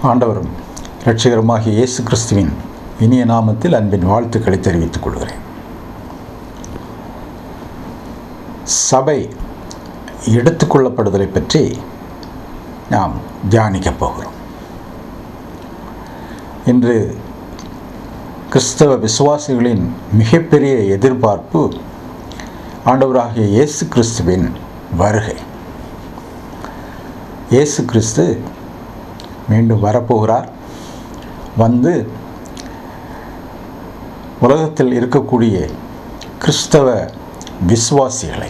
ஆண்டவரும் இரட்சகருமாகிய இயேசு கிறிஸ்துவின் இனிய நாமத்தில் அன்பின் வாழ்த்துக்களை தெரிவித்துக் கொள்கிறேன் சபை எடுத்துக்கொள்ளப்படுதலை பற்றி நாம் தியானிக்கப் போகிறோம் இன்று கிறிஸ்தவ விசுவாசிகளின் மிகப்பெரிய எதிர்பார்ப்பு ஆண்டவராகிய இயேசு கிறிஸ்துவின் வருகை இயேசு கிறிஸ்து மீண்டும் வரப்போகிறார் வந்து உலகத்தில் இருக்கக்கூடிய கிறிஸ்தவ விசுவாசிகளை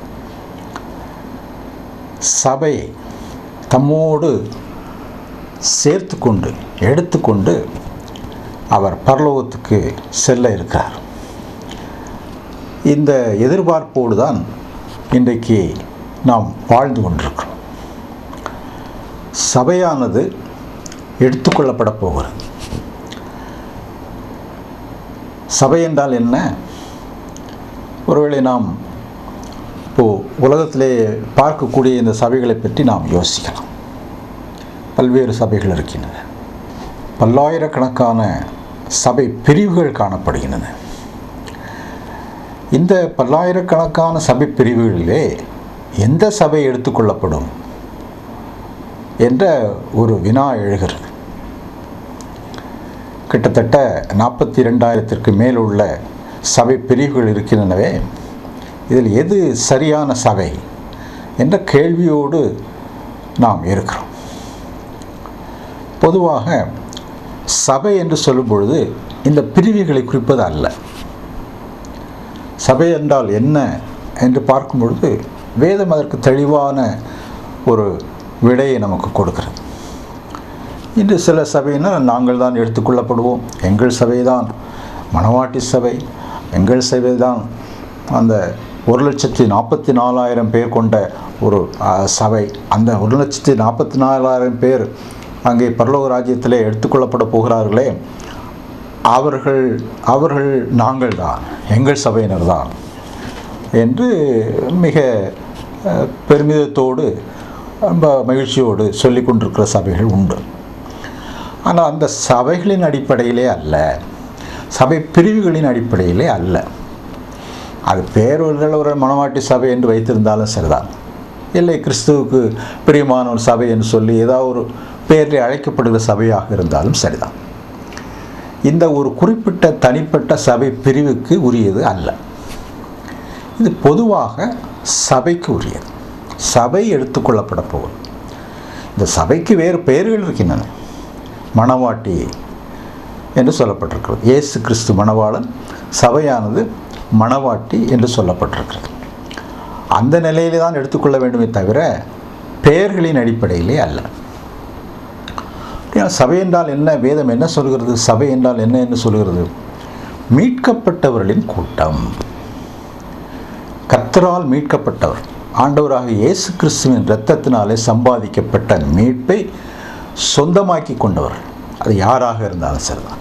சபையை தம்மோடு சேர்த்து கொண்டு எடுத்துக்கொண்டு அவர் பரலோகத்துக்கு செல்ல இருக்கிறார் இந்த எதிர்பார்ப்போடு தான் இன்றைக்கு நாம் வாழ்ந்து கொண்டிருக்கிறோம் சபையானது எடுத்துக்கொள்ளப்பட போகிறது சபை என்றால் என்ன ஒருவேளை நாம் இப்போது உலகத்திலே பார்க்கக்கூடிய இந்த சபைகளை பற்றி நாம் யோசிக்கலாம் பல்வேறு சபைகள் இருக்கின்றன பல்லாயிரக்கணக்கான சபை பிரிவுகள் காணப்படுகின்றன இந்த பல்லாயிரக்கணக்கான சபை பிரிவுகளிலே எந்த சபை எடுத்துக்கொள்ளப்படும் என்ற ஒரு வினா எழுகிறது கிட்டத்தட்ட நாற்பத்தி ரெண்டாயிரத்திற்கு மேல் உள்ள சபை பிரிவுகள் இருக்கின்றனவே இதில் எது சரியான சபை என்ற கேள்வியோடு நாம் இருக்கிறோம் பொதுவாக சபை என்று சொல்லும் பொழுது இந்த பிரிவுகளை குறிப்பது அல்ல சபை என்றால் என்ன என்று பார்க்கும் பொழுது வேதம் அதற்கு தெளிவான ஒரு விடையை நமக்கு கொடுக்கிறது இன்று சில சபையினர் நாங்கள் தான் எடுத்துக்கொள்ளப்படுவோம் எங்கள் சபைதான் மணவாட்டி சபை எங்கள் சபை தான் அந்த ஒரு லட்சத்தி நாற்பத்தி நாலாயிரம் பேர் கொண்ட ஒரு சபை அந்த ஒரு லட்சத்தி நாற்பத்தி நாலாயிரம் பேர் அங்கே பரலோக ராஜ்யத்திலே எடுத்துக்கொள்ளப்பட போகிறார்களே அவர்கள் அவர்கள் நாங்கள் தான் எங்கள் சபையினர் தான் என்று மிக பெருமிதத்தோடு ரொம்ப மகிழ்ச்சியோடு சொல்லி கொண்டிருக்கிற சபைகள் உண்டு ஆனால் அந்த சபைகளின் அடிப்படையிலே அல்ல சபை பிரிவுகளின் அடிப்படையிலே அல்ல அது பேரவர்கள் ஒரு மனவாட்டி சபை என்று வைத்திருந்தாலும் சரிதான் இல்லை கிறிஸ்துவுக்கு பிரியமான ஒரு சபை என்று சொல்லி ஏதாவது ஒரு பேரில் அழைக்கப்படுகிற சபையாக இருந்தாலும் சரிதான் இந்த ஒரு குறிப்பிட்ட தனிப்பட்ட சபை பிரிவுக்கு உரியது அல்ல இது பொதுவாக சபைக்கு உரியது சபை எடுத்துக்கொள்ளப்பட போகும் இந்த சபைக்கு வேறு பெயர்கள் இருக்கின்றன மணவாட்டி என்று சொல்லப்பட்டிருக்கிறது இயேசு கிறிஸ்து மணவாளன் சபையானது மணவாட்டி என்று சொல்லப்பட்டிருக்கிறது அந்த நிலையிலே தான் எடுத்துக்கொள்ள வேண்டுமே தவிர பெயர்களின் அடிப்படையிலே அல்ல சபை என்றால் என்ன வேதம் என்ன சொல்கிறது சபை என்றால் என்ன என்று சொல்கிறது மீட்கப்பட்டவர்களின் கூட்டம் கத்தரால் மீட்கப்பட்டவர் ஆண்டவராக இயேசு கிறிஸ்துவின் இரத்தத்தினாலே சம்பாதிக்கப்பட்ட மீட்பை சொந்தமாக்கி கொண்டவர் அது யாராக இருந்தாலும் சரிதான்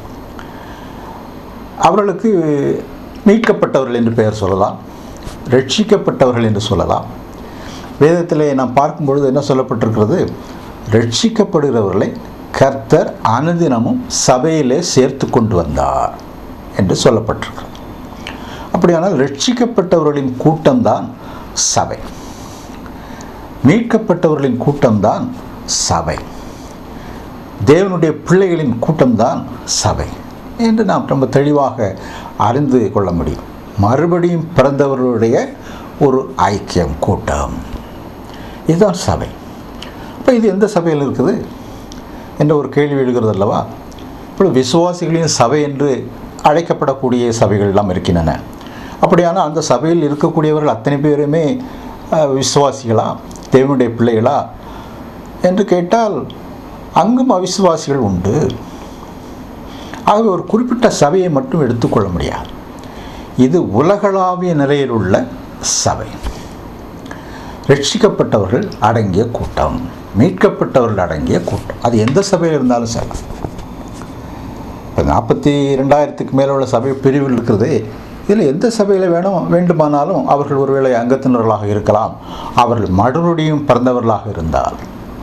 அவர்களுக்கு மீட்கப்பட்டவர்கள் என்று பெயர் சொல்லலாம் ரட்சிக்கப்பட்டவர்கள் என்று சொல்லலாம் வேதத்திலே நாம் பார்க்கும் பொழுது என்ன சொல்லப்பட்டிருக்கிறது ரட்சிக்கப்படுகிறவர்களை கர்த்தர் அனுதினமும் சபையிலே சேர்த்து கொண்டு வந்தார் என்று சொல்லப்பட்டிருக்கிறது அப்படியானால் ரட்சிக்கப்பட்டவர்களின் கூட்டம்தான் சபை மீட்கப்பட்டவர்களின் கூட்டம்தான் சபை தேவனுடைய பிள்ளைகளின் கூட்டம்தான் சபை என்று நாம் ரொம்ப தெளிவாக அறிந்து கொள்ள முடியும் மறுபடியும் பிறந்தவர்களுடைய ஒரு ஐக்கியம் கூட்டம் இதுதான் சபை இப்போ இது எந்த சபையில் இருக்குது என்ற ஒரு கேள்வி எழுகிறது அல்லவா இப்போ விசுவாசிகளின் சபை என்று அழைக்கப்படக்கூடிய சபைகள் எல்லாம் இருக்கின்றன அப்படியான அந்த சபையில் இருக்கக்கூடியவர்கள் அத்தனை பேருமே விசுவாசிகளா தேவனுடைய பிள்ளைகளா என்று கேட்டால் அங்கும் அவிசுவாசிகள் உண்டு ஆகவே ஒரு குறிப்பிட்ட சபையை மட்டும் எடுத்துக்கொள்ள முடியாது இது உலகளாவிய நிலையில் உள்ள சபை ரட்சிக்கப்பட்டவர்கள் அடங்கிய கூட்டம் மீட்கப்பட்டவர்கள் அடங்கிய கூட்டம் அது எந்த சபையில் இருந்தாலும் சரி இப்போ நாற்பத்தி ரெண்டாயிரத்துக்கு மேலே உள்ள சபை பிரிவில் இருக்கிறதே இதில் எந்த சபையில் வேணும் வேண்டுமானாலும் அவர்கள் ஒருவேளை அங்கத்தினர்களாக இருக்கலாம் அவர்கள் மறுபடியும் பிறந்தவர்களாக இருந்தால்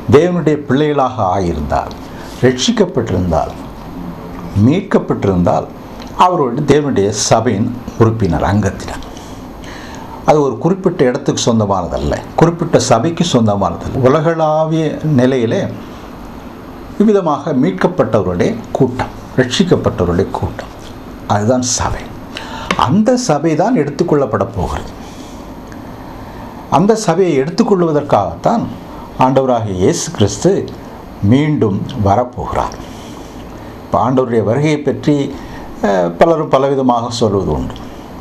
தேவனுடைய பிள்ளைகளாக ஆகியிருந்தால் ரட்சிக்கப்பட்டிருந்தால் மீட்கப்பட்டிருந்தால் அவர்களுடைய தேவனுடைய சபையின் உறுப்பினர் அங்கத்தினர் அது ஒரு குறிப்பிட்ட இடத்துக்கு சொந்தமானதல்ல குறிப்பிட்ட சபைக்கு சொந்தமானதல்ல உலகளாவிய நிலையிலே விவிதமாக மீட்கப்பட்டவருடைய கூட்டம் ரட்சிக்கப்பட்டவருடைய கூட்டம் அதுதான் சபை அந்த சபை தான் எடுத்துக்கொள்ளப்பட போகிறது அந்த சபையை எடுத்துக்கொள்வதற்காகத்தான் ஆண்டவராகிய இயேசு கிறிஸ்து மீண்டும் வரப்போகிறார் இப்போ ஆண்டவருடைய வருகையை பற்றி அஹ், பலரும் பலவிதமாக சொல்வது உண்டு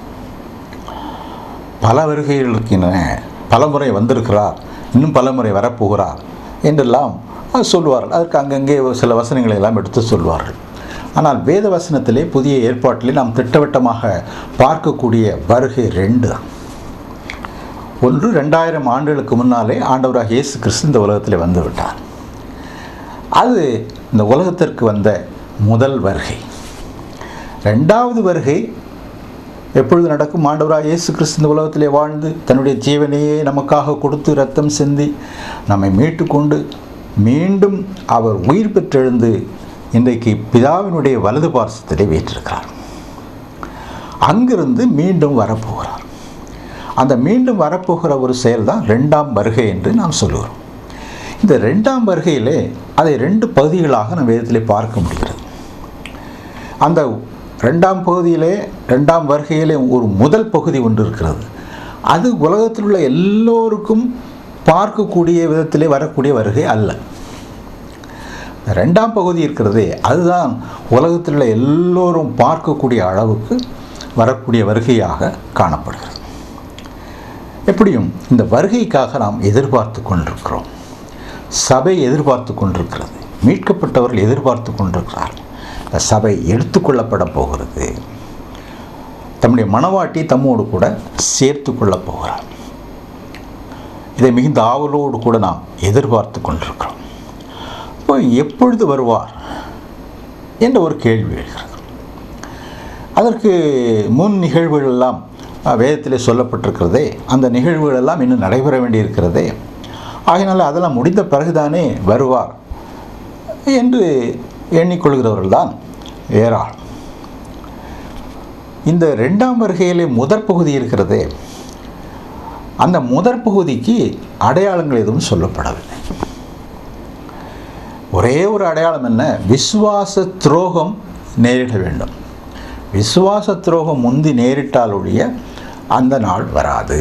பல வருகைகள் இருக்கின்றன பல முறை வந்திருக்கிறார் இன்னும் பல முறை வரப்போகிறார் என்றெல்லாம் அஹ், சொல்வார்கள் அதற்கு அங்கங்கே ஒரு சில வசனங்களை எல்லாம் எடுத்து சொல்வார்கள் ஆனால் வேத வசனத்திலே புதிய ஏற்பாட்டிலே நாம் திட்டவட்டமாக பார்க்கக்கூடிய வருகை ரெண்டு தான் ஒன்று ரெண்டாயிரம் ஆண்டுகளுக்கு முன்னாலே ஆண்டவராக இயேசு கிறிஸ்து இந்த உலகத்தில் வந்து விட்டார் அது இந்த உலகத்திற்கு வந்த முதல் வருகை ரெண்டாவது வருகை எப்பொழுது நடக்கும் ஆண்டவராக இயேசு கிறிஸ்து இந்த உலகத்திலே வாழ்ந்து தன்னுடைய ஜீவனையே நமக்காக கொடுத்து ரத்தம் சிந்தி நம்மை மீட்டு கொண்டு மீண்டும் அவர் உயிர் பெற்றெழுந்து இன்றைக்கு பிதாவினுடைய வலது பார்சத்திலே வீற்றிருக்கிறார் அங்கிருந்து மீண்டும் வரப்போகிறார் அந்த மீண்டும் வரப்போகிற ஒரு செயல்தான் ரெண்டாம் வருகை என்று நாம் சொல்லுகிறோம் இந்த ரெண்டாம் வருகையிலே அதை ரெண்டு பகுதிகளாக நம்ம வேதத்திலே பார்க்க முடிகிறது அந்த ரெண்டாம் பகுதியிலே ரெண்டாம் வருகையிலே ஒரு முதல் பகுதி ஒன்று இருக்கிறது அது உலகத்தில் உள்ள எல்லோருக்கும் பார்க்கக்கூடிய விதத்திலே வரக்கூடிய வருகை அல்ல இந்த ரெண்டாம் பகுதி இருக்கிறதே அதுதான் உலகத்தில் உள்ள எல்லோரும் பார்க்கக்கூடிய அளவுக்கு வரக்கூடிய வருகையாக காணப்படுகிறது எப்படியும் இந்த வருகைக்காக நாம் எதிர்பார்த்து கொண்டிருக்கிறோம் சபை எதிர்பார்த்து கொண்டிருக்கிறது மீட்கப்பட்டவர்கள் எதிர்பார்த்து கொண்டிருக்கிறார்கள் இந்த சபை எடுத்துக்கொள்ளப்பட போகிறது தம்முடைய மனவாட்டி தம்மோடு கூட சேர்த்து கொள்ளப் போகிறார் இதை மிகுந்த ஆவலோடு கூட நாம் எதிர்பார்த்து கொண்டிருக்கிறோம் இப்போ எப்பொழுது வருவார் என்ற ஒரு கேள்வி எழுகிறது அதற்கு முன் நிகழ்வுகள் எல்லாம் அஹ், வேதத்திலே சொல்லப்பட்டிருக்கிறதே அந்த நிகழ்வுகள் எல்லாம் இன்னும் நடைபெற வேண்டியிருக்கிறதே ஆகையினால அதெல்லாம் முடிந்த பிறகுதானே வருவார் என்று எண்ணிக்கொள்கிறவர்கள் தான் ஏராளம் இந்த ரெண்டாம் வருகையிலே முதற் பகுதி இருக்கிறதே அந்த முதற் பகுதிக்கு அடையாளங்கள் எதுவும் சொல்லப்படவில்லை ஒரே ஒரு அடையாளம் என்ன விசுவாச துரோகம் நேரிட வேண்டும் விசுவாச துரோகம் முந்தி நேரிட்டால் ஒழிய அந்த நாள் வராது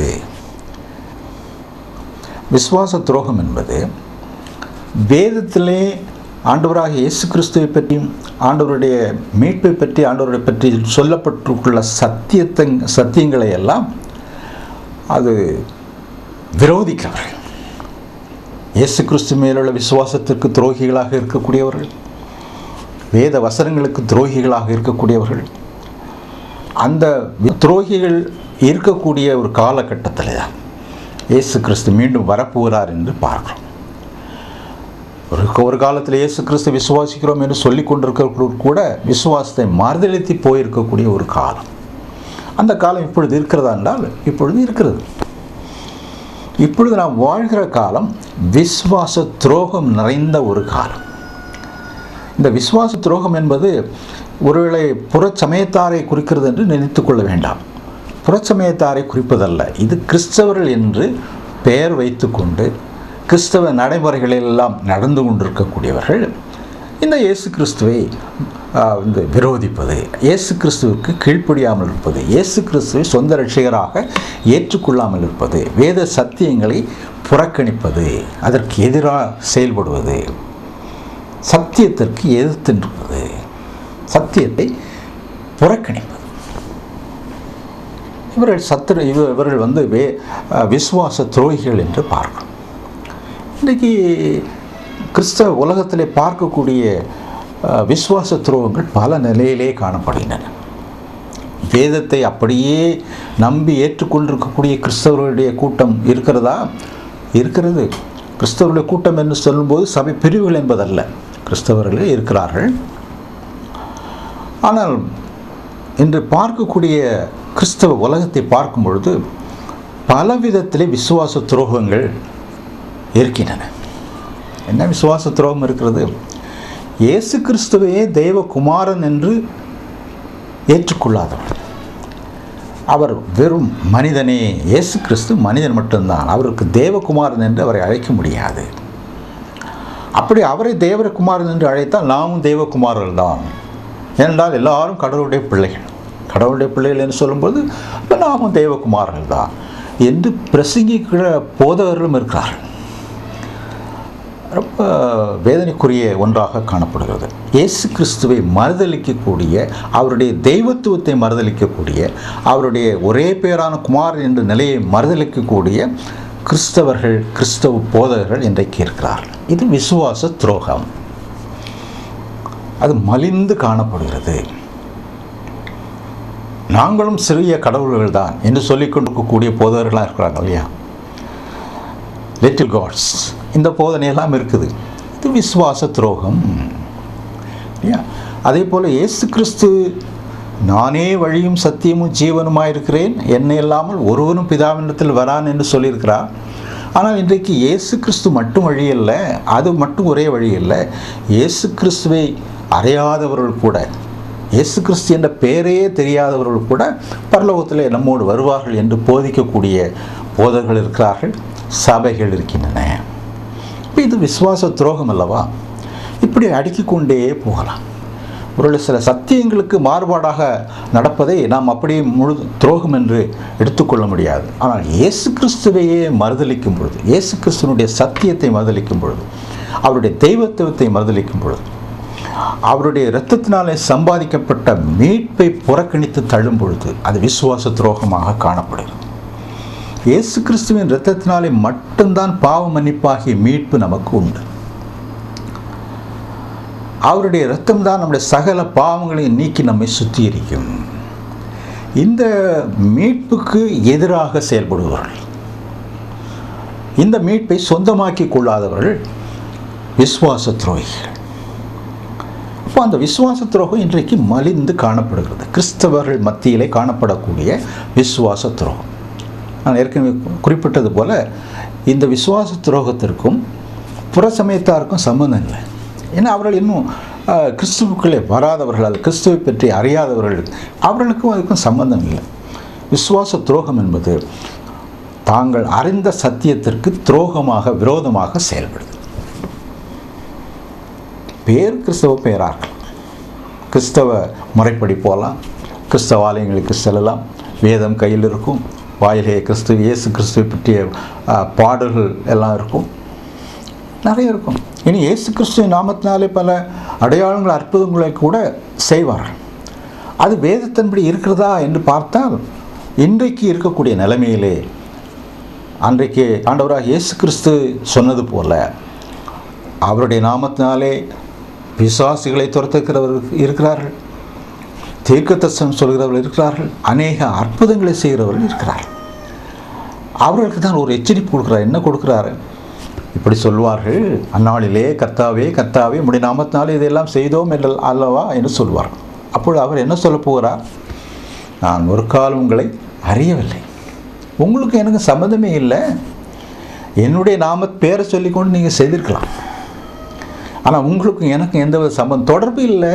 விசுவாச துரோகம் என்பது வேதத்திலே ஆண்டவராக இயேசு கிறிஸ்துவை பற்றியும் ஆண்டவருடைய மீட்பை பற்றி ஆண்டவருடைய பற்றி சொல்லப்பட்டுள்ள சத்தியத்தை சத்தியங்களை எல்லாம் அது விரோதிக்கிறவர்கள் இயேசு கிறிஸ்து மேலுள்ள விசுவாசத்திற்கு துரோகிகளாக இருக்கக்கூடியவர்கள் வேத வசனங்களுக்கு துரோகிகளாக இருக்கக்கூடியவர்கள் அந்த வி- துரோகிகள் இருக்கக்கூடிய ஒரு காலகட்டத்தில் தான் இயேசு கிறிஸ்து மீண்டும் வரப்போகிறார் என்று பார்க்கிறோம் ஒரு ஒரு காலத்தில் இயேசு கிறிஸ்து விசுவாசிக்கிறோம் என்று சொல்லி கொண்டிருக்கிறவர்கள் கூட விசுவாசத்தை மறுதளித்து போயிருக்கக்கூடிய ஒரு காலம் அந்த காலம் இப்பொழுது இருக்கிறதா என்றால் இப்பொழுது இருக்கிறது இப்பொழுது நாம் வாழ்கிற காலம் விசுவாச துரோகம் நிறைந்த ஒரு காலம் இந்த விசுவாச துரோகம் என்பது ஒருவேளை புறச்சமயத்தாரை குறிக்கிறது என்று நினைத்து கொள்ள வேண்டாம் புறச்சமயத்தாரை குறிப்பதல்ல இது கிறிஸ்தவர்கள் என்று பெயர் வைத்துக்கொண்டு கிறிஸ்தவ நடைமுறைகளெல்லாம் நடந்து கொண்டிருக்கக்கூடியவர்கள் இந்த இயேசு கிறிஸ்துவை ஆ, வந்து விரோதிப்பது இயேசு கிறிஸ்துவுக்கு கீழ்ப்படியாமல் இருப்பது இயேசு கிறிஸ்துவை சொந்த ரட்சிகராக ஏற்றுக்கொள்ளாமல் இருப்பது வேத சத்தியங்களை புறக்கணிப்பது அதற்கு எதிராக செயல்படுவது சத்தியத்திற்கு எதிர்த்து நிற்பது சத்தியத்தை புறக்கணிப்பது இவர்கள் சத்திர இவ இவர்கள் வந்து வே அஹ், விசுவாச துரோகிகள் என்று பார்க்கிறோம் இன்றைக்கி கிறிஸ்தவ உலகத்திலே பார்க்கக்கூடிய அஹ், விசுவாச துரோகங்கள் பல நிலையிலே காணப்படுகின்றன வேதத்தை அப்படியே நம்பி ஏற்றுக்கொண்டிருக்கக்கூடிய கிறிஸ்தவர்களுடைய கூட்டம் இருக்கிறதா இருக்கிறது கிறிஸ்தவர்களுடைய கூட்டம் என்று சொல்லும்போது சபை பிரிவுகள் என்பதல்ல கிறிஸ்தவர்களே இருக்கிறார்கள் ஆனால் இன்று பார்க்கக்கூடிய கிறிஸ்தவ உலகத்தை பார்க்கும் பொழுது பல விதத்திலே விசுவாச துரோகங்கள் இருக்கின்றன என்ன விசுவாச துரோகம் இருக்கிறது இயேசு கிறிஸ்துவையே தெய்வகுமாரன் என்று ஏற்றுக்கொள்ளாதவர் அவர் வெறும் மனிதனே இயேசு கிறிஸ்து மனிதன் மட்டும்தான் அவருக்கு தேவகுமாரன் என்று அவரை அழைக்க முடியாது அப்படி அவரை தேவகுமாரன் என்று அழைத்தால் நாமும் தேவகுமாரர்கள் தான் ஏனென்றால் எல்லாரும் கடவுளுடைய பிள்ளைகள் கடவுளுடைய பிள்ளைகள் என்று சொல்லும்போது அப்ப நாமும் தேவகுமாரர்கள் தான் என்று பிரசங்கிக்கிற போதகர்களும் இருக்கிறார்கள் ரொம்ப வேதனைக்குரிய ஒன்றாக காணப்படுகிறது இயேசு கிறிஸ்துவை மறுதளிக்கக்கூடிய அவருடைய தெய்வத்துவத்தை மறுதளிக்கக்கூடிய அவருடைய ஒரே பேரான குமாரன் என்ற நிலையை மறுதளிக்கக்கூடிய கிறிஸ்தவர்கள் கிறிஸ்தவ போதகர்கள் இன்றைக்கு இருக்கிறார்கள் இது விசுவாச துரோகம் அது மலிந்து காணப்படுகிறது நாங்களும் சிறிய கடவுள்கள் தான் என்று சொல்லிக் கொண்டிருக்கக்கூடிய போதகர்களாக இருக்கிறாங்க இல்லையா லிட்டில் காட்ஸ் இந்த போதனையெல்லாம் இருக்குது இது விசுவாச துரோகம் இல்லையா அதே போல் இயேசு கிறிஸ்து நானே வழியும் சத்தியமும் ஜீவனுமாக இருக்கிறேன் என்னை இல்லாமல் ஒருவனும் பிதாவினத்தில் வரான் என்று சொல்லியிருக்கிறார் ஆனால் இன்றைக்கு இயேசு கிறிஸ்து மட்டும் வழி இல்லை அது மட்டும் ஒரே வழி இல்லை இயேசு கிறிஸ்துவை அறியாதவர்கள் கூட இயேசு கிறிஸ்து என்ற பெயரே தெரியாதவர்கள் கூட பரலோகத்தில் நம்மோடு வருவார்கள் என்று போதிக்கக்கூடிய போதர்கள் இருக்கிறார்கள் சபைகள் இருக்கின்றன இப்போ இது விசுவாச துரோகம் அல்லவா இப்படி அடுக்கிக் கொண்டே போகலாம் ஒரு சில சத்தியங்களுக்கு மாறுபாடாக நடப்பதை நாம் அப்படியே முழு துரோகம் என்று எடுத்துக்கொள்ள முடியாது ஆனால் இயேசு கிறிஸ்துவையே மறுதளிக்கும் பொழுது இயேசு கிறிஸ்துவனுடைய சத்தியத்தை மறுதளிக்கும் பொழுது அவருடைய தெய்வத்துவத்தை மறுதளிக்கும் பொழுது அவருடைய இரத்தத்தினாலே சம்பாதிக்கப்பட்ட மீட்பை புறக்கணித்து தள்ளும் பொழுது அது விசுவாச துரோகமாக காணப்படுகிறது இயேசு கிறிஸ்துவின் இரத்தத்தினாலே மட்டும்தான் பாவ மன்னிப்பாகிய மீட்பு நமக்கு உண்டு அவருடைய இரத்தம் தான் நம்முடைய சகல பாவங்களையும் நீக்கி நம்மை சுத்திகரிக்கும் இந்த மீட்புக்கு எதிராக செயல்படுபவர்கள் இந்த மீட்பை சொந்தமாக்கி கொள்ளாதவர்கள் விசுவாச துரோகிகள் அப்போ அந்த விசுவாச துரோகம் இன்றைக்கு மலிந்து காணப்படுகிறது கிறிஸ்தவர்கள் மத்தியிலே காணப்படக்கூடிய விசுவாச துரோகம் நான் ஏற்கனவே குறிப்பிட்டது போல இந்த விசுவாச துரோகத்திற்கும் புற சமயத்தாருக்கும் சம்மந்தம் இல்லை ஏன்னா அவர்கள் இன்னும் அஹ், கிறிஸ்துவுக்குள்ளே வராதவர்கள் அது கிறிஸ்துவை பற்றி அறியாதவர்கள் அவர்களுக்கும் அதுக்கும் சம்பந்தம் இல்லை விசுவாச துரோகம் என்பது தாங்கள் அறிந்த சத்தியத்திற்கு துரோகமாக விரோதமாக செயல்படுது பேர் கிறிஸ்தவ பேரார்கள் கிறிஸ்தவ முறைப்படி போகலாம் கிறிஸ்தவ ஆலயங்களுக்கு செல்லலாம் வேதம் கையில் இருக்கும் வாயிலே கிறிஸ்து இயேசு கிறிஸ்துவை பற்றிய ஆ, பாடல்கள் எல்லாம் இருக்கும் நிறைய இருக்கும் இனி இயேசு கிறிஸ்துவின் நாமத்தினாலே பல அடையாளங்கள் அற்புதங்களை கூட செய்வார்கள் அது வேதத்தின்படி இருக்கிறதா என்று பார்த்தால் இன்றைக்கு இருக்கக்கூடிய நிலைமையிலே அன்றைக்கு ஆண்டவராக இயேசு கிறிஸ்து சொன்னது போல அவருடைய நாமத்தினாலே பிசாசுகளை துரத்துக்கிறவர்கள் இருக்கிறார்கள் தீர்க்கதர்சனம் சொல்கிறவர்கள் இருக்கிறார்கள் அநேக அற்புதங்களை செய்கிறவர்கள் இருக்கிறார்கள் அவர்களுக்கு தான் ஒரு எச்சரிப்பு கொடுக்குறார் என்ன கொடுக்குறாரு இப்படி சொல்வார்கள் அந்நாளிலே கர்த்தாவே கர்த்தாவே உம்முடைய நாமத்தினாலே இதெல்லாம் செய்தோம் என்று அல்லவா என்று சொல்வார்கள் அப்பொழுது அவர் என்ன சொல்ல போகிறார் நான் ஒரு காலம் உங்களை அறியவில்லை உங்களுக்கு எனக்கு சம்மந்தமே இல்லை என்னுடைய நாம பேரை சொல்லிக்கொண்டு நீங்கள் செய்திருக்கலாம் ஆனால் உங்களுக்கும் எனக்கும் எந்த வித சம்பந்தம் தொடர்பு இல்லை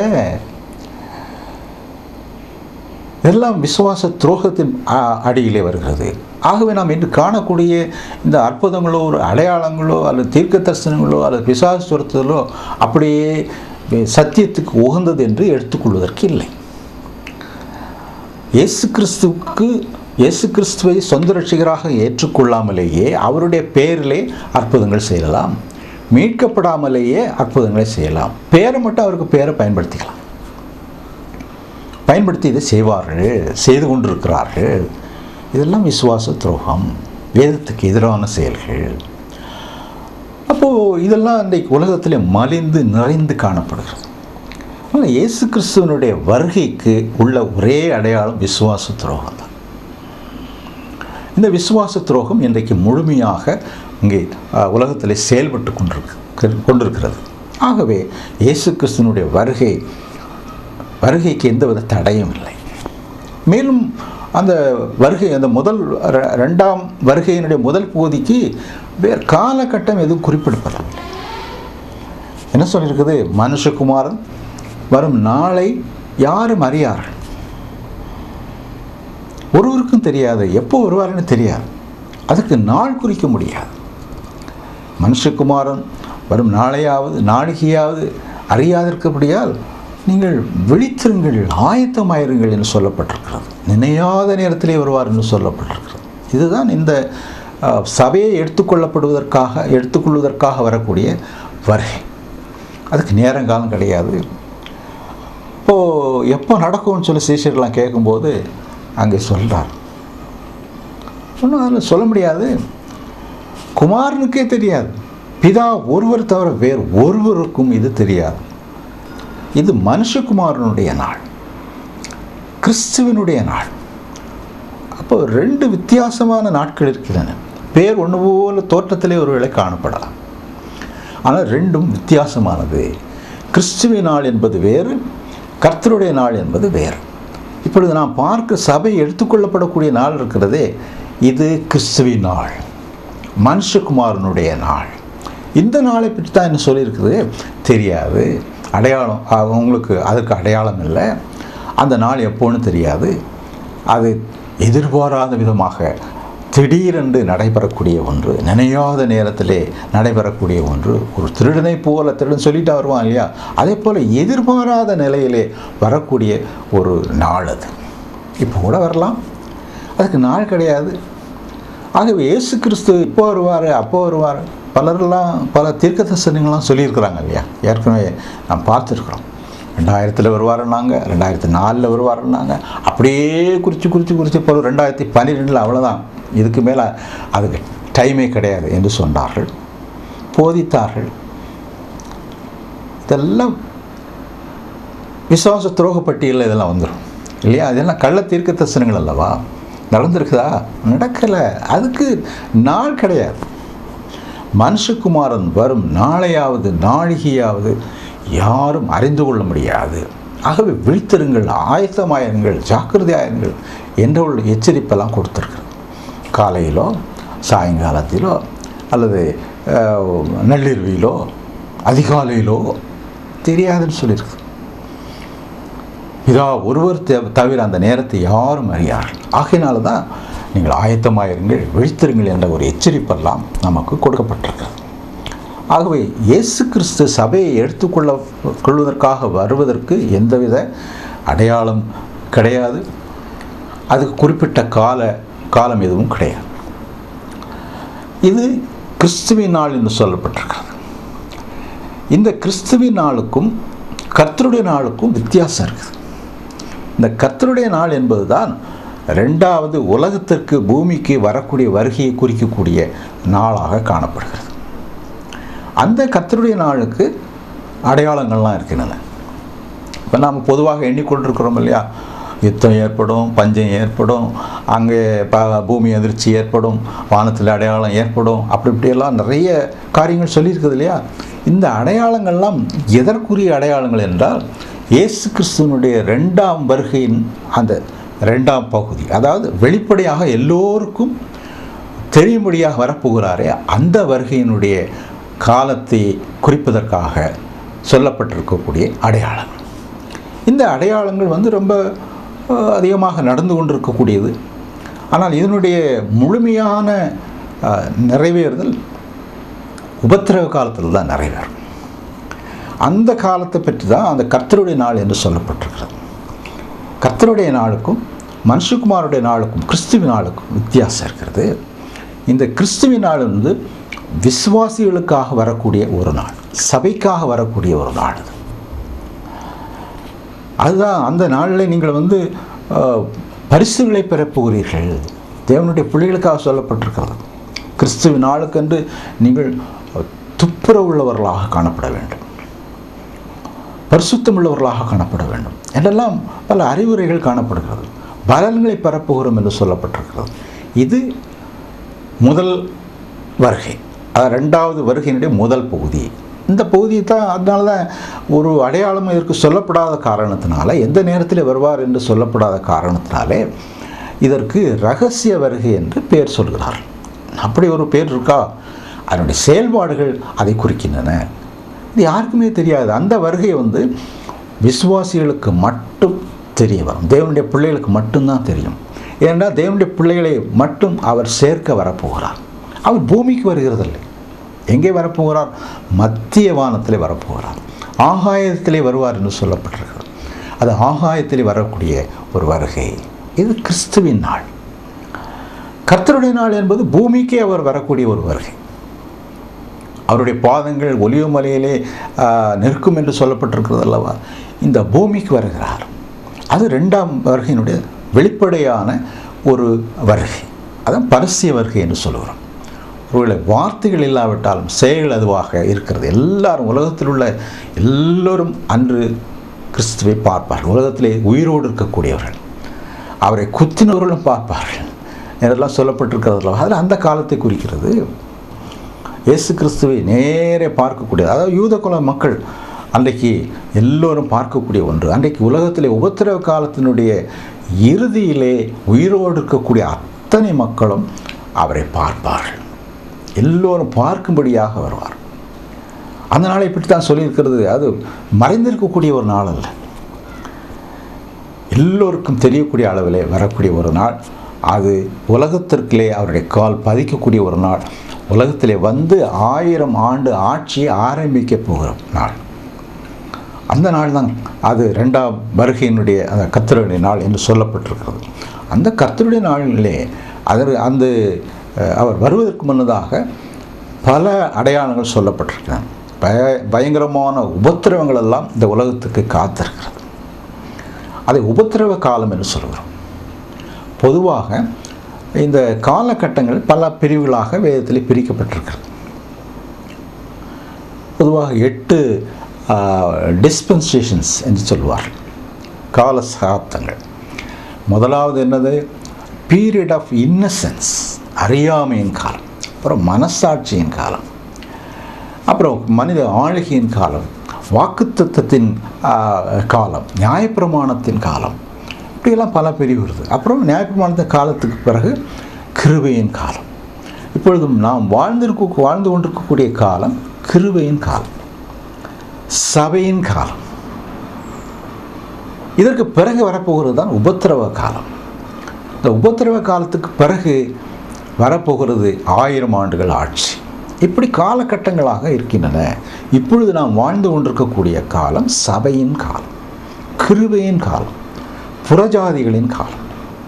எல்லாம் விசுவாச துரோகத்தின் அ- அடியிலே வருகிறது ஆகவே நாம் இன்று காணக்கூடிய இந்த அற்புதங்களோ ஒரு அடையாளங்களோ அல்லது தீர்க்க தரிசனங்களோ அல்லது பிசாசு துரத்துதலோ அப்படியே சத்தியத்துக்கு உகந்தது என்று எடுத்துக்கொள்வதற்கு இல்லை இயேசு கிறிஸ்துவுக்கு இயேசு கிறிஸ்துவை சொந்த ரட்சிகராக ஏற்றுக்கொள்ளாமலேயே அவருடைய பெயரிலே அற்புதங்கள் செய்யலாம் மீட்கப்படாமலேயே அற்புதங்களை செய்யலாம் பேரை மட்டும் அவருக்கு பேரை பயன்படுத்திக்கலாம் பயன்படுத்தி இதை செய்வார்கள் செய்து கொண்டிருக்கிறார்கள் இதெல்லாம் விசுவாச துரோகம் வேதத்துக்கு எதிரான செயல்கள் அப்போது இதெல்லாம் இன்றைக்கு உலகத்தில் மலிந்து நிறைந்து காணப்படுகிறது ஆனால் இயேசு கிறிஸ்துவனுடைய வருகைக்கு உள்ள ஒரே அடையாளம் விசுவாச துரோகம் தான் இந்த விசுவாச துரோகம் இன்றைக்கு முழுமையாக இங்கே அஹ், உலகத்தில் செயல்பட்டு கொண்டிருக்கு கொண்டிருக்கிறது ஆகவே இயேசு கிறிஸ்துவனுடைய வருகை வருகைக்கு எந்தவித தடையும் இல்லை மேலும் அந்த வருகை அந்த முதல் ர- ரெண்டாம் வருகையினுடைய முதல் பகுதிக்கு வேறு காலகட்டம் எதுவும் குறிப்பிடப்படவில்லை என்ன சொல்லியிருக்குது மனுஷகுமாரன் வரும் நாளை யாரும் அறியார்கள் ஒருவருக்கும் தெரியாது எப்போ வருவாருன்னு தெரியாது அதுக்கு நாள் குறிக்க முடியாது மனுஷகுமாரன் வரும் நாளையாவது நாழிகையாவது அறியாதிருக்கபடியால் நீங்கள் விழித்திருங்கள் ஆயத்தமாயிருங்கள் என்று சொல்லப்பட்டிருக்கிறது நினையாத நேரத்திலே வருவார் என்று சொல்லப்பட்டிருக்கிறது இதுதான் இந்த அஹ், சபையை எடுத்துக்கொள்ளப்படுவதற்காக எடுத்துக்கொள்வதற்காக வரக்கூடிய வருகை அதுக்கு நேரங்காலம் கிடையாது இப்போது எப்போ நடக்கும்னு சொல்லி சீஷர்லாம் கேட்கும்போது அங்கே சொல்கிறார் ஒன்றும் அதில் சொல்ல முடியாது குமாரனுக்கே தெரியாது பிதா ஒருவர் தவிர வேறு ஒருவருக்கும் இது தெரியாது இது மனுஷகுமாரனுடைய நாள் கிறிஸ்துவனுடைய நாள் அப்போ ரெண்டு வித்தியாசமான நாட்கள் இருக்கின்றன பேர் ஒன்று போல தோற்றத்திலே ஒருவேளை காணப்படலாம் ஆனால் ரெண்டும் வித்தியாசமானது கிறிஸ்துவின் நாள் என்பது வேறு கர்த்தருடைய நாள் என்பது வேறு இப்பொழுது நாம் பார்க்க சபை எடுத்துக்கொள்ளப்படக்கூடிய நாள் இருக்கிறதே இது கிறிஸ்துவின் நாள் மனுஷகுமாரனுடைய நாள் இந்த நாளை பற்றி தான் என்ன சொல்லியிருக்குது தெரியாது அடையாளம் அவங்களுக்கு அதுக்கு அடையாளம் இல்லை அந்த நாள் எப்போன்னு தெரியாது அது எதிர்பாராத விதமாக திடீரென்று நடைபெறக்கூடிய ஒன்று நினையாத நேரத்திலே நடைபெறக்கூடிய ஒன்று ஒரு திருடனை போல திருடன் சொல்லிட்டு வருவான் இல்லையா அதே போல் எதிர்பாராத நிலையிலே வரக்கூடிய ஒரு நாள் அது இப்போ கூட வரலாம் அதுக்கு நாள் கிடையாது ஆகவே இயேசு கிறிஸ்து இப்போ வருவார் அப்போ வருவார் பலரெல்லாம் பல தீர்க்க தரிசனங்கள்லாம் சொல்லியிருக்கிறாங்க இல்லையா ஏற்கனவே நாம் பார்த்துருக்குறோம் ரெண்டாயிரத்தில் வருவாருன்னாங்க ரெண்டாயிரத்தி நாலில் வருவாருன்னாங்க அப்படியே குறித்து குறித்து குறித்து இப்போ ரெண்டாயிரத்தி பன்னிரெண்டில் அவ்வளோதான் இதுக்கு மேலே அதுக்கு டைமே கிடையாது என்று சொன்னார்கள் போதித்தார்கள் இதெல்லாம் விசுவாச துரோக பட்டியலில் இதெல்லாம் வந்துடும் இல்லையா இதெல்லாம் கள்ள தீர்க்க தரிசனங்கள் அல்லவா நடந்திருக்குதா நடக்கலை அதுக்கு நாள் கிடையாது மனுஷகுமாரன் வரும் நாளையாவது நாழிகையாவது யாரும் அறிந்து கொள்ள முடியாது ஆகவே விழித்திருங்கள் ஆயத்தமாயிருங்கள் ஜாக்கிரதையாயிருங்கள் என்ற ஒரு எச்சரிப்பெல்லாம் கொடுத்துருக்குறது காலையிலோ சாயங்காலத்திலோ அல்லது அஹ், நள்ளிரவிலோ அதிகாலையிலோ தெரியாதுன்னு சொல்லியிருக்கு இதா ஒருவர் தே- தவிர அந்த நேரத்தை யாரும் அறியார்கள் ஆகையினால தான் நீங்கள் ஆயத்தமாயிருங்கள் விழித்திருங்கள் என்ற ஒரு எச்சரிப்பெல்லாம் நமக்கு கொடுக்கப்பட்டிருக்கிறது ஆகவே இயேசு கிறிஸ்து சபையை எடுத்துக்கொள்ள கொள்வதற்காக வருவதற்கு எந்தவித அடையாளம் கிடையாது அதுக்கு குறிப்பிட்ட கால காலம் எதுவும் கிடையாது இது கிறிஸ்துவின் நாள் என்று சொல்லப்பட்டிருக்கிறது இந்த கிறிஸ்துவின் நாளுக்கும் கர்த்தருடைய நாளுக்கும் வித்தியாசம் இருக்குது இந்த கர்த்தருடைய நாள் என்பதுதான் ரெண்டாவது உலகத்திற்கு பூமிக்கு வரக்கூடிய வருகையை குறிக்கக்கூடிய நாளாக காணப்படுகிறது அந்த கர்த்தருடைய நாளுக்கு அடையாளங்கள்லாம் இருக்கின்றன இப்போ நாம் பொதுவாக எண்ணிக்கொண்டிருக்கிறோம் இல்லையா யுத்தம் ஏற்படும் பஞ்சம் ஏற்படும் அங்கே ப பூமி அதிர்ச்சி ஏற்படும் வானத்தில் அடையாளம் ஏற்படும் அப்படி இப்படியெல்லாம் நிறைய காரியங்கள் சொல்லியிருக்குது இல்லையா இந்த அடையாளங்கள்லாம் எதற்குரிய அடையாளங்கள் என்றால் இயேசு கிறிஸ்துவனுடைய ரெண்டாம் வருகையின் அந்த ரெண்டாம் பகுதி அதாவது வெளிப்படையாக எல்லோருக்கும் தெரியும்படியாக வரப்போகிறாரே அந்த வருகையினுடைய காலத்தை குறிப்பதற்காக சொல்லப்பட்டிருக்கக்கூடிய அடையாளங்கள் இந்த அடையாளங்கள் வந்து ரொம்ப அஹ், அதிகமாக நடந்து கொண்டிருக்கக்கூடியது ஆனால் இதனுடைய முழுமையான அஹ், நிறைவேறுதல் உபத்திரவ காலத்தில் தான் நிறைவேறும் அந்த காலத்தை பற்றி தான் அந்த கர்த்தருடைய நாள் என்று சொல்லப்பட்டிருக்கிறது கர்த்தருடைய நாளுக்கும் மனுஷகுமாருடைய நாளுக்கும் கிறிஸ்துவின் நாளுக்கும் வித்தியாசம் இருக்கிறது இந்த கிறிஸ்துவின் நாள் வந்து விசுவாசிகளுக்காக வரக்கூடிய ஒரு நாள் சபைக்காக வரக்கூடிய ஒரு நாள் அது அதுதான் அந்த நாளில் நீங்கள் வந்து அஹ், பரிசுகளை பெறப் போகிறீர்கள் தேவனுடைய பிள்ளைகளுக்காக சொல்லப்பட்டிருக்கிறது கிறிஸ்துவின் நாளுக்கென்று நீங்கள் துப்புரவுள்ளவர்களாக காணப்பட வேண்டும் பரிசுத்தமுள்ளவர்களாக காணப்பட வேண்டும் என்றெல்லாம் பல அறிவுரைகள் காணப்படுகிறது பலன்களை பெறப்போகிறோம் என்று சொல்லப்பட்டிருக்கிறது இது முதல் வருகை அது ரெண்டாவது வருகையினுடைய முதல் பகுதி இந்த பகுதி தான் அதனால தான் ஒரு அடையாளம் இதற்கு சொல்லப்படாத காரணத்தினால எந்த நேரத்தில் வருவார் என்று சொல்லப்படாத காரணத்தினாலே இதற்கு ரகசிய வருகை என்று பெயர் சொல்கிறார் அப்படி ஒரு பேர் இருக்கா அதனுடைய செயல்பாடுகள் அதை குறிக்கின்றன இது யாருக்குமே தெரியாது அந்த வருகை வந்து விசுவாசிகளுக்கு மட்டும் தெரிய வரும் தேவனுடைய பிள்ளைகளுக்கு மட்டும்தான் தெரியும் ஏனென்றால் தேவனுடைய பிள்ளைகளை மட்டும் அவர் சேர்க்க வரப்போகிறார் அவர் பூமிக்கு வருகிறதில்லை எங்கே வரப்போகிறார் மத்திய வானத்திலே வரப்போகிறார் ஆகாயத்திலே வருவார் என்று சொல்லப்பட்டிருக்கிறது அது ஆகாயத்திலே வரக்கூடிய ஒரு வருகை இது கிறிஸ்துவின் நாள் கர்த்தருடைய நாள் என்பது பூமிக்கே அவர் வரக்கூடிய ஒரு வருகை அவருடைய பாதங்கள் ஒலிவு மலையிலே ஆ, நிற்கும் என்று சொல்லப்பட்டிருக்கிறது அல்லவா இந்த பூமிக்கு வருகிறார் அது ரெண்டாம் வருகையினுடைய வெளிப்படையான ஒரு வருகை அதான் பரசிய வருகை என்று சொல்லுகிறோம் ஒருவேளை வார்த்தைகள் இல்லாவிட்டாலும் செயல் அதுவாக இருக்கிறது எல்லாரும் உலகத்தில் உள்ள எல்லோரும் அன்று கிறிஸ்துவை பார்ப்பார்கள் உலகத்திலே உயிரோடு இருக்கக்கூடியவர்கள் அவரை குத்தினவர்களும் பார்ப்பார்கள் என்றெல்லாம் சொல்லப்பட்டிருக்கிறது அல்லவா அதில் அந்த காலத்தை குறிக்கிறது இயேசு கிறிஸ்துவை நேரே பார்க்கக்கூடிய அதாவது யூத குல மக்கள் அன்றைக்கு எல்லோரும் பார்க்கக்கூடிய ஒன்று அன்றைக்கு உலகத்திலே உபத்திரவ காலத்தினுடைய இறுதியிலே உயிரோடு இருக்கக்கூடிய அத்தனை மக்களும் அவரை பார்ப்பார்கள் எல்லோரும் பார்க்கும்படியாக வருவார் அந்த நாளை பற்றி தான் சொல்லியிருக்கிறது அது மறைந்திருக்கக்கூடிய ஒரு நாள் அல்ல எல்லோருக்கும் தெரியக்கூடிய அளவிலே வரக்கூடிய ஒரு நாள் அது உலகத்திற்கிலே அவருடைய கால் பதிக்கக்கூடிய ஒரு நாள் உலகத்திலே வந்து ஆயிரம் ஆண்டு ஆட்சியை ஆரம்பிக்க போகிற நாள் அந்த நாள் தான் அது ரெண்டாம் வருகையினுடைய அந்த கர்த்தருடைய நாள் என்று சொல்லப்பட்டிருக்கிறது அந்த கர்த்தருடைய நாளிலே அதர் அந்த அஹ், அவர் வருவதற்கு முன்னதாக பல அடையாளங்கள் சொல்லப்பட்டிருக்கின்றன பய பயங்கரமான உபத்திரவங்கள் எல்லாம் இந்த உலகத்துக்கு காத்திருக்கிறது அதை உபத்திரவ காலம் என்று சொல்கிறோம் பொதுவாக இந்த காலகட்டங்கள் பல பிரிவுகளாக வேதத்தில் பிரிக்கப்பட்டிருக்கிறது பொதுவாக எட்டு டிஸ்பென்சேஷன்ஸ் என்று சொல்வார்கள் கால சகாப்தங்கள் முதலாவது என்னது பீரியட் ஆஃப் இன்னசென்ஸ் அறியாமையின் காலம் அப்புறம் மனசாட்சியின் காலம் அப்புறம் மனித ஆளுகையின் காலம் வாக்குத்தத்தத்தின் காலம் நியாயப்பிரமாணத்தின் காலம் இப்படியெல்லாம் பல பிரிவு வருது அப்புறம் நியாயப்பிரமாணத்தின் காலத்துக்கு பிறகு கிருபையின் காலம் இப்பொழுதும் நாம் வாழ்ந்திருக்க வாழ்ந்து கொண்டிருக்கக்கூடிய காலம் கிருபையின் காலம் சபையின் காலம் இதற்கு பிறகு வரப்போகிறது தான் உபத்திரவ காலம் இந்த உபத்திரவ காலத்துக்கு பிறகு வரப்போகிறது ஆயிரம் ஆண்டுகள் ஆட்சி இப்படி காலகட்டங்களாக இருக்கின்றன இப்பொழுது நாம் வாழ்ந்து கொண்டிருக்கக்கூடிய காலம் சபையின் காலம் கிருபையின் காலம் புறஜாதிகளின் காலம்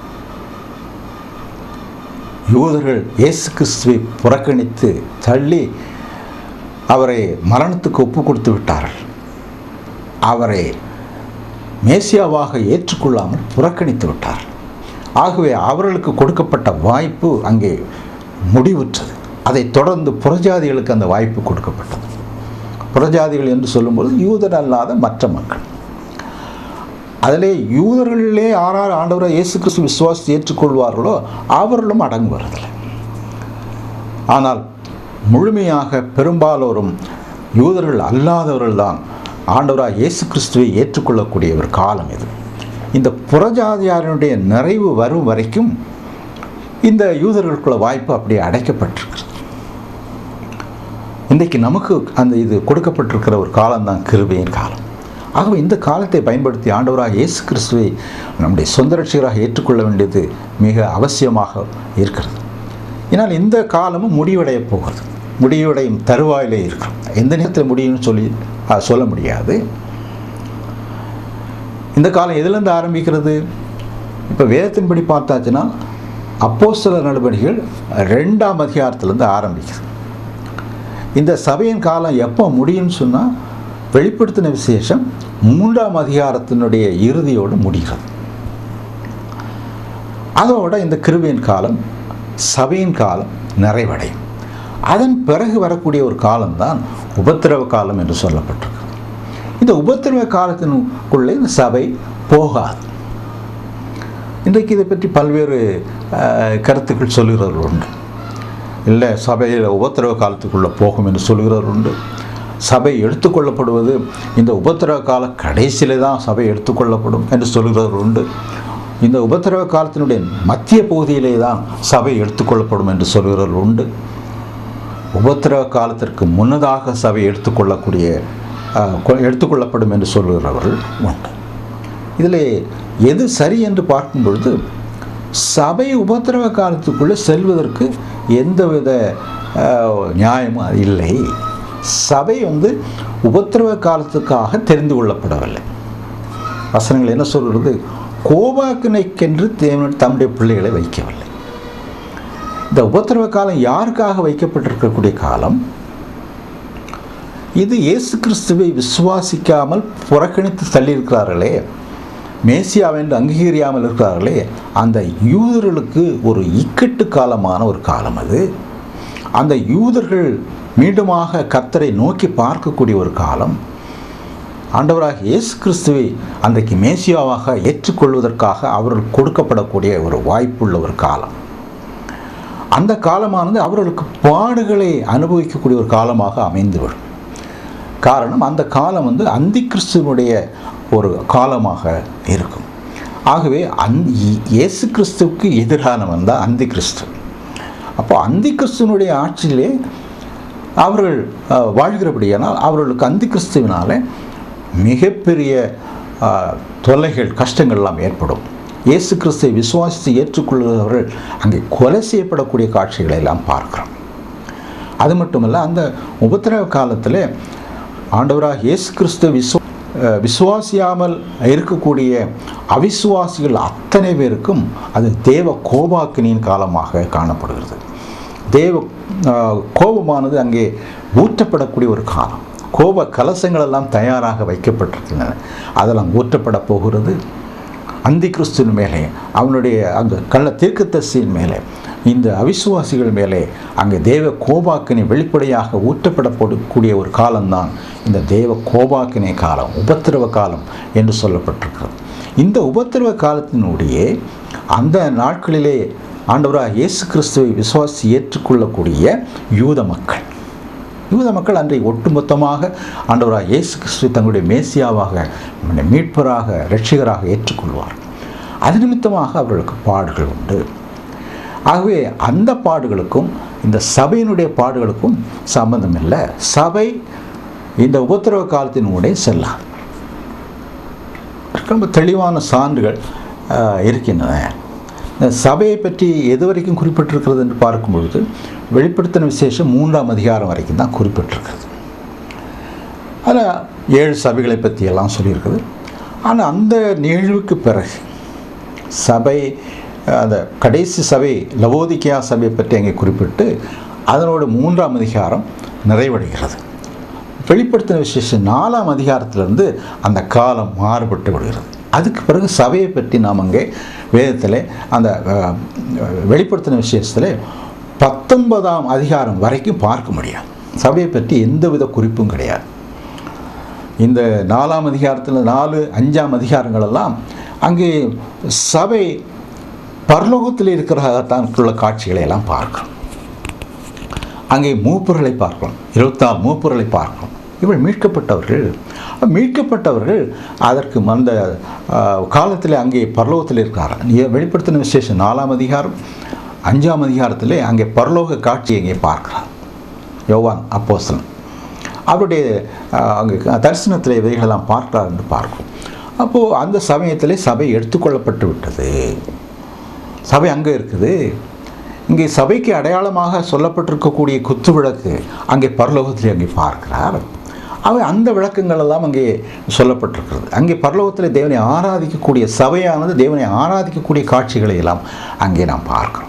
யூதர்கள் இயேசு கிறிஸ்துவை புறக்கணித்து தள்ளி அவரை மரணத்துக்கு ஒப்பு கொடுத்து விட்டார்கள் அவரை மேசியாவாக ஏற்றுக்கொள்ளாமல் புறக்கணித்து விட்டார்கள் ஆகவே அவர்களுக்கு கொடுக்கப்பட்ட வாய்ப்பு அங்கே முடிவுற்றது அதைத் தொடர்ந்து புறஜாதிகளுக்கு அந்த வாய்ப்பு கொடுக்கப்பட்டது புறஜாதிகள் என்று சொல்லும்போது யூதர் அல்லாத மற்ற மக்கள் அதிலே யூதர்களிலே ஆறாறு ஆண்டவரை இயேசு கிறிஸ்து விசுவாசி ஏற்றுக்கொள்வார்களோ அவர்களும் அடங்குவதில்லை ஆனால் முழுமையாக பெரும்பாலோரும் யூதர்கள் அல்லாதவர்கள் தான் ஆண்டவராக இயேசு கிறிஸ்துவை ஏற்றுக்கொள்ளக்கூடிய ஒரு காலம் இது இந்த புறஜாதியாரினுடைய நிறைவு வரும் வரைக்கும் இந்த யூதர்களுக்குள்ள வாய்ப்பு அப்படியே அடைக்கப்பட்டிருக்கிறது இன்றைக்கு நமக்கு அந்த இது கொடுக்கப்பட்டிருக்கிற ஒரு காலம்தான் கிருபையின் காலம் ஆகவே இந்த காலத்தை பயன்படுத்தி ஆண்டவராக இயேசு கிறிஸ்துவை நம்முடைய சொந்த ரட்சிகராக ஏற்றுக்கொள்ள வேண்டியது மிக அவசியமாக இருக்கிறது ஏன்னால் இந்த காலமும் முடிவடைய போகிறது முடிவடையும் தருவாயிலே இருக்கிறோம் எந்த நேரத்தில் முடியும்னு சொல்லி அஹ், சொல்ல முடியாது இந்த காலம் எதுலேருந்து ஆரம்பிக்கிறது இப்போ வேதத்தின்படி பார்த்தாச்சுன்னா அப்போஸ்தல நடவடிக்கைகள் ரெண்டாம் அதிகாரத்திலேருந்து ஆரம்பிக்குது இந்த சபையின் காலம் எப்போ முடியும்னு சொன்னால் வெளிப்படுத்தின விசேஷம் மூன்றாம் அதிகாரத்தினுடைய இறுதியோடு முடிகிறது அதோட இந்த கிருபையின் காலம் சபையின் காலம் நிறைவடையும் அதன் பிறகு வரக்கூடிய ஒரு காலம்தான் உபத்திரவ காலம் என்று சொல்லப்பட்டிருக்கு இந்த உபத்திரவ காலத்தினுக்குள்ளே இந்த சபை போகாது இன்றைக்கு இதை பற்றி பல்வேறு அஹ், கருத்துக்கள் சொல்லுகிறவர்கள் உண்டு இல்லை சபையில் உபத்திரவ காலத்துக்குள்ளே போகும் என்று சொல்லுகிறவர் உண்டு சபை எடுத்துக்கொள்ளப்படுவது இந்த உபத்திரவ கால கடைசியிலே தான் சபை எடுத்துக்கொள்ளப்படும் என்று சொல்லுகிறவர் உண்டு இந்த உபத்திரவ காலத்தினுடைய மத்திய பகுதியிலே தான் சபை எடுத்துக்கொள்ளப்படும் என்று சொல்கிறவர்கள் உண்டு உபத்திரவ காலத்திற்கு முன்னதாக சபை எடுத்துக்கொள்ளக்கூடிய அஹ், கொ- எடுத்துக்கொள்ளப்படும் என்று சொல்கிறவர்கள் உண்டு இதில் எது சரி என்று பார்க்கும் பொழுது சபை உபத்திரவ காலத்துக்குள்ளே செல்வதற்கு எந்தவித அஹ், நியாயமும் இல்லை சபை வந்து உபத்திரவ காலத்துக்காக தெரிந்து கொள்ளப்படவில்லை வசனங்கள் என்ன சொல்கிறது கோபாக்கினைக்கென்று தேவன் தம்முடைய பிள்ளைகளை வைக்கவில்லை இந்த உபத்திரவ காலம் யாருக்காக வைக்கப்பட்டிருக்கக்கூடிய காலம் இது இயேசு கிறிஸ்துவை விசுவாசிக்காமல் புறக்கணித்து தள்ளியிருக்கிறார்களே மேசியாவென்று அங்கீகரியாமல் இருக்கிறார்களே அந்த யூதர்களுக்கு ஒரு இக்கட்டு காலமான ஒரு காலம் அது அந்த யூதர்கள் மீண்டுமாக கர்த்தரை நோக்கி பார்க்கக்கூடிய ஒரு காலம் ஆண்டவராக இயேசு கிறிஸ்துவை அன்றைக்கு மேசியாவாக ஏற்றுக்கொள்வதற்காக அவர்கள் கொடுக்கப்படக்கூடிய ஒரு வாய்ப்புள்ள ஒரு காலம் அந்த காலமானது அவர்களுக்கு பாடுகளை அனுபவிக்கக்கூடிய ஒரு காலமாக அமைந்துவிடும் காரணம் அந்த காலம் வந்து அந்தி கிறிஸ்துவனுடைய ஒரு காலமாக இருக்கும் ஆகவே அந் இ- இயேசு கிறிஸ்துவுக்கு எதிரானவன் தான் அந்தி கிறிஸ்து அப்போ அந்தி கிறிஸ்துவனுடைய ஆட்சியிலே அவர்கள் அஹ், வாழ்கிறபடியானால் அவர்களுக்கு அந்தி கிறிஸ்துவினால மிகப்பெரிய அஹ், தொல்லைகள் கஷ்டங்கள்லாம் ஏற்படும் இயேசு கிறிஸ்துவை விசுவாசித்து ஏற்றுக்கொள்கிறவர்கள் அங்கே கொலை செய்யப்படக்கூடிய காட்சிகளை எல்லாம் பார்க்கிறோம் அது மட்டுமல்ல அந்த உபத்திரவ காலத்தில் ஆண்டவராக இயேசு கிறிஸ்து விசுவ அஹ் விசுவாசியாமல் இருக்கக்கூடிய அவிசுவாசிகள் அத்தனை பேருக்கும் அது தேவ கோபாக்கினியின் காலமாக காணப்படுகிறது தேவ அஹ், கோபமானது அங்கே ஊற்றப்படக்கூடிய ஒரு காலம் கோப கலசங்கள் எல்லாம் தயாராக வைக்கப்பட்டிருக்கின்றன அதெல்லாம் ஊற்றப்பட போகிறது அந்தி கிறிஸ்துவின் மேலே அவனுடைய அந்த கள்ள தீர்க்கதரிசியின் மேலே இந்த அவிசுவாசிகள் மேலே அங்கே தேவ கோபாக்கினை வெளிப்படையாக ஊற்றப்படக்கூடிய ஒரு காலம்தான் இந்த தேவ கோபாக்கினை காலம் உபத்திரவ காலம் என்று சொல்லப்பட்டிருக்கிறது இந்த உபத்திரவ காலத்தினுடைய அந்த நாட்களிலே ஆண்டவராக இயேசு கிறிஸ்துவை விசுவாசி ஏற்றுக்கொள்ளக்கூடிய யூத மக்கள் யூத மக்கள் அன்றை ஒட்டுமொத்தமாக ஆண்டவராக இயேசு கிறிஸ்துவை தங்களுடைய மேசியாவாக மீட்பராக இரட்சகராக ஏற்றுக்கொள்வார் அது நிமித்தமாக அவர்களுக்கு பாடுகள் உண்டு ஆகவே அந்த பாடுகளுக்கும் இந்த சபையினுடைய பாடுகளுக்கும் சம்பந்தம் இல்லை சபை இந்த உபத்திரவ காலத்தினுடைய செல்லாது ரொம்ப தெளிவான சான்றுகள் ஆஹ், இருக்கின்றன இந்த சபையை பற்றி எது வரைக்கும் குறிப்பிட்டிருக்கிறது என்று பார்க்கும் பொழுது வெளிப்படுத்தின விசேஷம் மூன்றாம் அதிகாரம் வரைக்கும் தான் குறிப்பிட்டிருக்கிறது அதில் ஏழு சபைகளை பற்றி எல்லாம் சொல்லியிருக்குது ஆனால் அந்த நிகழ்வுக்கு பிறகு சபை அந்த கடைசி சபை லவோதிக்கியா சபையை பற்றி அங்கே குறிப்பிட்டு அதனோட மூன்றாம் அதிகாரம் நிறைவடைகிறது வெளிப்படுத்தின விசேஷம் நாலாம் அதிகாரத்திலிருந்து அந்த காலம் மாறுபட்டு விடுகிறது அதுக்கு பிறகு சபையை பற்றி நாம் அங்கே வேதத்தில் அந்த அஹ், வெளிப்படுத்தின விசேஷத்தில் பத்தொன்பதாம் அதிகாரம் வரைக்கும் பார்க்க முடியாது சபையை பற்றி எந்தவித குறிப்பும் கிடையாது இந்த நாலாம் அதிகாரத்தில் நாலு அஞ்சாம் அதிகாரங்கள் எல்லாம் அங்கே சபை பரலோகத்தில் இருக்கிறதான் உள்ள காட்சிகளை எல்லாம் பார்க்கிறோம் அங்கே மூப்பர்களை பார்க்கிறோம் இருபத்தாறு மூப்பர்களை பார்க்கிறோம் இவள் மீட்கப்பட்டவர்கள் மீட்கப்பட்டவர்கள் அதற்கு அந்த காலத்தில் அங்கே பரலோகத்தில் இருக்கிறார் வெளிப்படுத்தின விசேஷம் நாலாம் அதிகாரம் அஞ்சாம் அதிகாரத்திலே அங்கே பரலோக காட்சியை அங்கே பார்க்கிறார் யோவான் அப்போஸ்தலன் அவருடைய அஹ், அங்கே தரிசனத்தில் இவைகளெல்லாம் பார்க்கிறார் என்று பார்க்கும் அப்போது அந்த சமயத்திலே சபை எடுத்துக்கொள்ளப்பட்டு விட்டது சபை அங்கே இருக்குது இங்கே சபைக்கு அடையாளமாக சொல்லப்பட்டிருக்கக்கூடிய குத்து விளக்கு அங்கே பரலோகத்திலே அங்கே பார்க்கிறார் அவை அந்த விளக்கங்கள் எல்லாம் அங்கே சொல்லப்பட்டிருக்கிறது அங்கே பரலோகத்தில் தேவனை ஆராதிக்கக்கூடிய சபையானது தேவனை ஆராதிக்கக்கூடிய காட்சிகளை எல்லாம் அங்கே நாம் பார்க்கிறோம்